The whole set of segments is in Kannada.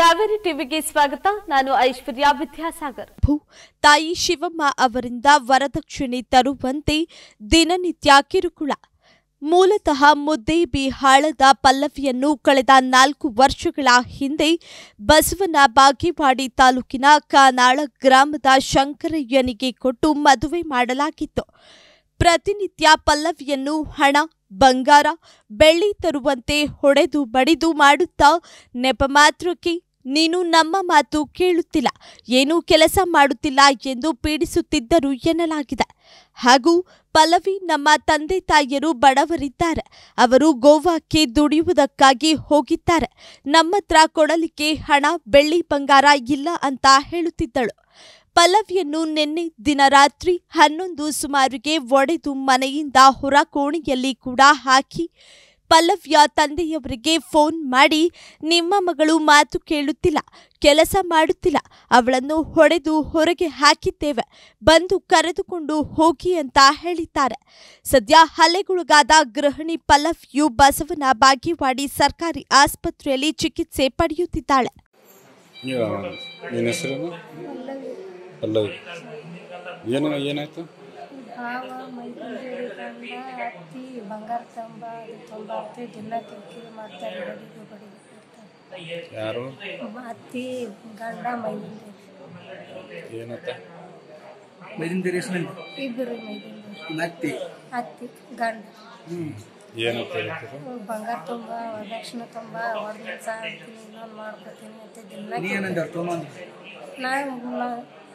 ಕಾವೇರಿ ಟಿವಿಗೆ ಸ್ವಾಗತ ನಾನು ಐಶ್ವರ್ಯ ವಿದ್ಯಾಸಾಗರ್ ಭೂ ತಾಯಿ ಶಿವಮ್ಮ ಅವರಿಂದ ವರದಕ್ಷಿಣೆ ತರುವಂತೆ ದಿನನಿತ್ಯ ಕಿರುಕುಳ ಮೂಲತಃ ಮುದ್ದೇಬಿಹಾಳದ ಪಲ್ಲವಿಯನ್ನು ಕಳೆದ ನಾಲ್ಕು ವರ್ಷಗಳ ಹಿಂದೆ ಬಸವನ ಬಾಗೇವಾಡಿ ತಾಲೂಕಿನ ಕಾನಾಳ ಗ್ರಾಮದ ಶಂಕರಯ್ಯನಿಗೆ ಕೊಟ್ಟು ಮದುವೆ ಮಾಡಲಾಗಿತ್ತು ಪ್ರತಿನಿತ್ಯ ಪಲ್ಲವಿಯನ್ನು ಹಣ ಬಂಗಾರ ಬೆಳ್ಳಿ ತರುವಂತೆ ಹೊಡೆದು ಬಡಿದು ಮಾಡುತ್ತಾ ನೆಪ ಮಾತ್ರಕ್ಕೆ ನೀನು ನಮ್ಮ ಮಾತು ಕೇಳುತ್ತಿಲ್ಲ ಏನೂ ಕೆಲಸ ಮಾಡುತ್ತಿಲ್ಲ ಎಂದು ಪೀಡಿಸುತ್ತಿದ್ದರು ಎನ್ನಲಾಗಿದೆ ಹಾಗೂ ಪಲ್ಲವಿ ನಮ್ಮ ತಂದೆ ತಾಯಿಯರು ಬಡವರಿದ್ದಾರೆ ಅವರು ಗೋವಾಕ್ಕೆ ದುಡಿಯುವುದಕ್ಕಾಗಿ ಹೋಗಿದ್ದಾರೆ ನಮ್ಮತ್ರ ಕೊಡಲಿಕ್ಕೆ ಹಣ ಬೆಳ್ಳಿ ಬಂಗಾರ ಇಲ್ಲ ಅಂತ ಹೇಳುತ್ತಿದ್ದಳು ಪಲ್ಲವಿಯನ್ನು ನಿನ್ನೆ ದಿನ ರಾತ್ರಿ ಹನ್ನೊಂದು ಸುಮಾರಿಗೆ ಒಡೆದು ಮನೆಯಿಂದ ಹೊರ ಕೋಣೆಯಲ್ಲಿ ಕೂಡ ಹಾಕಿ ಪಲ್ಲವಿಯ ತಂದೆಯವರಿಗೆ ಫೋನ್ ಮಾಡಿ ನಿಮ್ಮ ಮಗಳು ಮಾತು ಕೇಳುತ್ತಿಲ್ಲ ಕೆಲಸ ಮಾಡುತ್ತಿಲ್ಲ ಅವಳನ್ನು ಹೊಡೆದು ಹೊರಗೆ ಹಾಕಿದ್ದೇವೆ ಬಂದು ಕರೆದುಕೊಂಡು ಹೋಗಿ ಅಂತ ಹೇಳಿದ್ದಾರೆ ಸದ್ಯ ಹಲ್ಲೆಗೊಳಗಾದ ಗೃಹಿಣಿ ಪಲ್ಲವಿಯು ಬಸವನ ಬಾಗೇವಾಡಿ ಸರ್ಕಾರಿ ಆಸ್ಪತ್ರೆಯಲ್ಲಿ ಚಿಕಿತ್ಸೆ ಪಡೆಯುತ್ತಿದ್ದಾಳೆ ನಿನ್ನ ಹೆಸರೇನು ಪಲ್ಲವಿ ಏನು ಏನಾಯ್ತು ಭಾವ ಮೈಕಂದೇರಿ ತಂದ ಅತ್ತಿ ಬಂಗಾರ ತಂಬ ಅದು ತಂಬ ಅಂತ ದಿನ ಕಿರಿಕಿರಿ ಮಾಡ್ತಾರೆ ಬಡಿದು ಬಡಿದು ಕೊಡ್ತಾರೆ ಯಾರು ಅತ್ತಿ ಗಂಡ ಮೈದಂದೇರಿ ಏನತ್ತ ಮೈದಿಂದಿರಿ ಹೆಸರು ಇಬ್ಬರು ಮೈದಂದೇರಿ ನತ್ತಿ ಅತ್ತಿ ಗಂಡ ಏನಂತ ಹೇಳ್ತೀರ ಬಂಗಾರ ತುಂಬ ವರದಕ್ಷಿಣೆ ತುಂಬ ಹೊಡೆದು ಸಾಯ್ತೀನಿ ಇನ್ನೊಂದು ಮಾಡ್ಕೊತೀನಿ ಅಂತ ದಿನ ನೀ ಏನಂದ ತೊಗೊಂಬಂದು ನಾ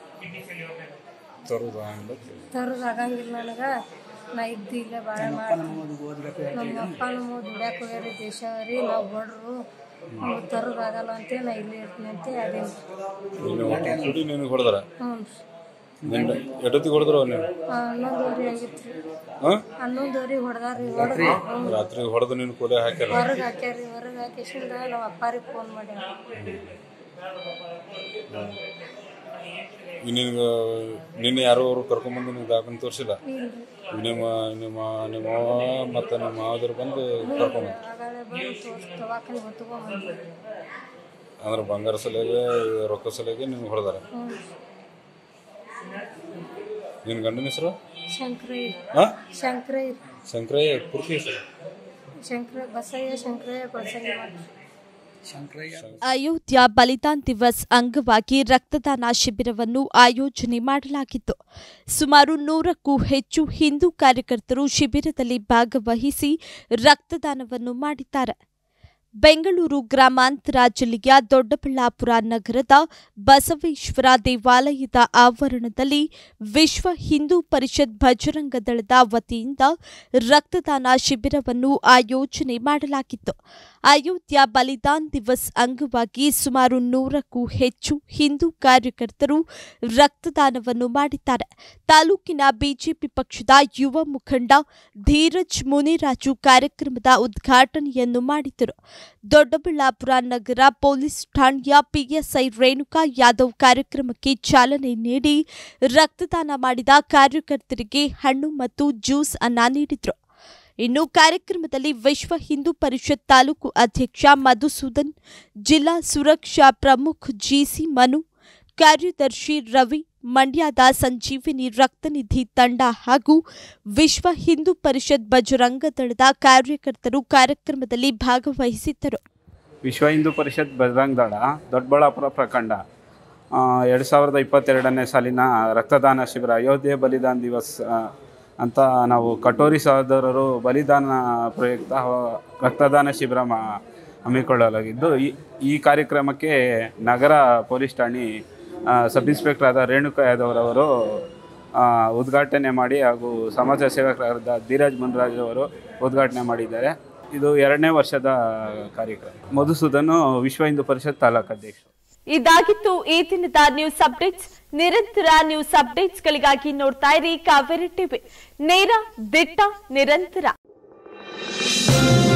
ತರುದ ಅಂದ ತರೋದು ಆಗಂಗಿಲ್ಲ ನನಗೆ ನಾ ಇದ್ದು ಇಲ್ಲೇ ಬಾಳೆ ಮಾಡಿ ಓದ್ಬೇಕು ನಮ್ಮ ಅಪ್ಪ ನಮ್ಮ ದುಡ್ಯಾಕ ಹೋಗ್ಯಾರಿ ದೇಶ ರೀ ನಾವು ಬಡ್ರು ನಮ್ಗೆ ತರೋದು ಆಗಲ್ಲ ಅಂತೇಳಿ ನಾ ಇಲ್ಲೇ ಇರ್ತೀನಿ ಅಂತ ಅದೇನು ನೀನು ಕುಡಿ ನಿನಗೆ ಹೊಡೆದ್ರ ಹ್ಞೂ ನಿನ್ನ ಎಡತಿಗೆ ಹೊಡೆದ್ರ ನೀನು ಹನ್ನೊಂದುವರೆ ಆಗಿತ್ತು ರೀ ಹಾಂ ಹನ್ನೊಂದುವರೆ ಹೊಡೆದಾರಿ ಹೊಡೆದು ರಾತ್ರಿ ಹೊಡೆದು ನೀನು ಕೊಲೆ ಹಾಕ್ಯಾರ ಹೊರಗೆ ಹಾಕ್ಯಾರಿ ಹೊರಗೆ ಹಾಕಿಸಿಂದ ನಮ್ಮ ಅಪ್ಪಾರಿಗೆ ಫೋನ್ ಮಾಡ್ಯಾರ ನಿನಗೆ ನಿನ್ನೆ ಯಾರೋ ಅವರು ಕರ್ಕೊಂಬಂದು ನೀವು ದಾಖಲೆ ತೋರಿಸಿಲ್ಲ ಇಲ್ರಿ ನಿಮ್ಮ ನಿಮ್ಮ ನಿಮ್ಮ ಅವ್ವ ಮತ್ತು ನಿಮ್ಮ ಮಾವದರು ಬಂದು ಕರ್ಕೊಂಬಂದು ಆಗಾಳೆ ಬಂದು ತೋರ್ಸ್ ದವಾಖಾನೆ ಹೊತ್ಕೊಂಬಂದ್ರಿ ಅಂದ್ರೆ ಬಂಗಾರ ಸಲಿಗೆ ರೊಕ್ಕ ಸಲಿಗೆ ನಿಮ್ಗೆ ಹೊಡೆದಾರ ಹ್ಞೂ ನಿನ್ನ ಗಂಡನ ಹೆಸರು ಶಂಕರಯ್ಯ ಹಾಂ ಶಂಕರಯ್ಯ ಶಂಕರಯ್ಯ ಪೂರ್ತಿ ಹೆಸರು ಶಂಕರ ಬಸಯ್ಯ ಶಂಕರಯ್ಯ ಕೊಡ್ಸಂಗಿ ಮಾಡ್ರಿ ಶಂಕರಯ್ಯ ಅಯೋಧ್ಯ ಬಲಿದಾನ್ ದಿವಸ್ ಅಂಗವಾಗಿ ರಕ್ತದಾನ ಶಿಬಿರವನ್ನು ಆಯೋಜನೆ ಮಾಡಲಾಗಿತ್ತು ಸುಮಾರು ನೂರಕ್ಕೂ ಹೆಚ್ಚು ಹಿಂದೂ ಕಾರ್ಯಕರ್ತರು ಶಿಬಿರದಲ್ಲಿ ಭಾಗವಹಿಸಿ ರಕ್ತದಾನವನ್ನು ಮಾಡಿದ್ದಾರೆ ಬೆಂಗಳೂರು ಗ್ರಾಮಾಂತರ ಜಿಲ್ಲೆಯ ದೊಡ್ಡಬಳ್ಳಾಪುರ ನಗರದ ಬಸವೇಶ್ವರ ದೇವಾಲಯದ ಆವರಣದಲ್ಲಿ ವಿಶ್ವ ಹಿಂದೂ ಪರಿಷತ್ ಭಜರಂಗ ದಳದ ವತಿಯಿಂದ ರಕ್ತದಾನ ಶಿಬಿರವನ್ನು ಆಯೋಜನೆ ಮಾಡಲಾಗಿತ್ತು ಅಯೋಧ್ಯ ಬಲಿದಾನ್ ದಿವಸ್ ಅಂಗವಾಗಿ ಸುಮಾರು ನೂರಕ್ಕೂ ಹೆಚ್ಚು ಹಿಂದೂ ಕಾರ್ಯಕರ್ತರು ರಕ್ತದಾನವನ್ನು ಮಾಡಿದ್ದಾರೆ ತಾಲೂಕಿನ ಬಿಜೆಪಿ ಪಕ್ಷದ ಯುವ ಮುಖಂಡ ಧೀರಜ್ ಮುನಿರಾಜು ಕಾರ್ಯಕ್ರಮದ ಉದ್ಘಾಟನೆಯನ್ನು ಮಾಡಿದರು ದೊಡ್ಡಬಳ್ಳಾಪುರ ನಗರ ಪೊಲೀಸ್ ಠಾಣೆಯ ಪಿಎಸ್ಐ ರೇಣುಕಾ ಯಾದವ್ ಕಾರ್ಯಕ್ರಮಕ್ಕೆ ಚಾಲನೆ ನೀಡಿ ರಕ್ತದಾನ ಮಾಡಿದ ಕಾರ್ಯಕರ್ತರಿಗೆ ಹಣ್ಣು ಮತ್ತು ಜ್ಯೂಸ್ ಅನ್ನ ನೀಡಿದರು ಇನ್ನು ಕಾರ್ಯಕ್ರಮದಲ್ಲಿ ವಿಶ್ವ ಹಿಂದೂ ಪರಿಷತ್ ತಾಲೂಕು ಅಧ್ಯಕ್ಷ ಮಧುಸೂದನ್ ಜಿಲ್ಲಾ ಸುರಕ್ಷಾ ಪ್ರಮುಖ್ ಜಿಸಿ ಮನು ಕಾರ್ಯದರ್ಶಿ ರವಿ ಮಂಡ್ಯದ ಸಂಜೀವಿನಿ ರಕ್ತನಿಧಿ ತಂಡ ಹಾಗೂ ವಿಶ್ವ ಹಿಂದೂ ಪರಿಷತ್ ಬಜರಂಗ ದಳದ ಕಾರ್ಯಕರ್ತರು ಕಾರ್ಯಕ್ರಮದಲ್ಲಿ ಭಾಗವಹಿಸಿದ್ದರು ವಿಶ್ವ ಹಿಂದೂ ಪರಿಷತ್ ಬಜರಂಗ್ ದಳ ದೊಡ್ಡಬಳ್ಳಾಪುರ ಪ್ರಖಂಡ ಎರಡು ಸಾವಿರದ ಇಪ್ಪತ್ತೆರಡನೇ ಸಾಲಿನ ರಕ್ತದಾನ ಶಿಬಿರ ಅಯೋಧ್ಯೆ ಬಲಿದಾನ್ ದಿವಸ್ ಆ, ಅಂತ ನಾವು ಕಟೋರಿ ಸಹೋದರರು ಬಲಿದಾನ ಪ್ರಯುಕ್ತ ಹ- ರಕ್ತದಾನ ಶಿಬಿರ ಮಾ ಹಮ್ಮಿಕೊಳ್ಳಲಾಗಿದ್ದು ಈ ಈ ಕಾರ್ಯಕ್ರಮಕ್ಕೆ ನಗರ ಪೊಲೀಸ್ ಠಾಣೆ ಆ, ಸಬ್ ಇನ್ಸ್ಪೆಕ್ಟರ್ ಆದ ರೇಣುಕಾ ಯಾದವ್ ಅವರು ಆ, ಉದ್ಘಾಟನೆ ಮಾಡಿ ಹಾಗೂ ಸಮಾಜ ಸೇವಕರಾದ ಧೀರಜ್ ಮುನ್ರಾಜ್ ಅವರು ಉದ್ಘಾಟನೆ ಮಾಡಿದ್ದಾರೆ ಇದು ಎರಡನೇ ವರ್ಷದ ಕಾರ್ಯಕ್ರಮ ಮಧುಸೂದನ್ ವಿಶ್ವ ಹಿಂದೂ ಪರಿಷತ್ ತಾಲೂಕು ಅಧ್ಯಕ್ಷ ಇದಾಗಿತ್ತು ಈ ದಿನದ ನ್ಯೂಸ್ ಅಪ್ಡೇಟ್ಸ್ ನಿರಂತರ ನ್ಯೂಸ್ ಅಪ್ಡೇಟ್ಸ್ಗಳಿಗಾಗಿ ನೋಡ್ತಾ ಇರಿ ಕಾವೇರಿ ಟಿವಿ ನೇರ ದಿಟ್ಟ ನಿರಂತರ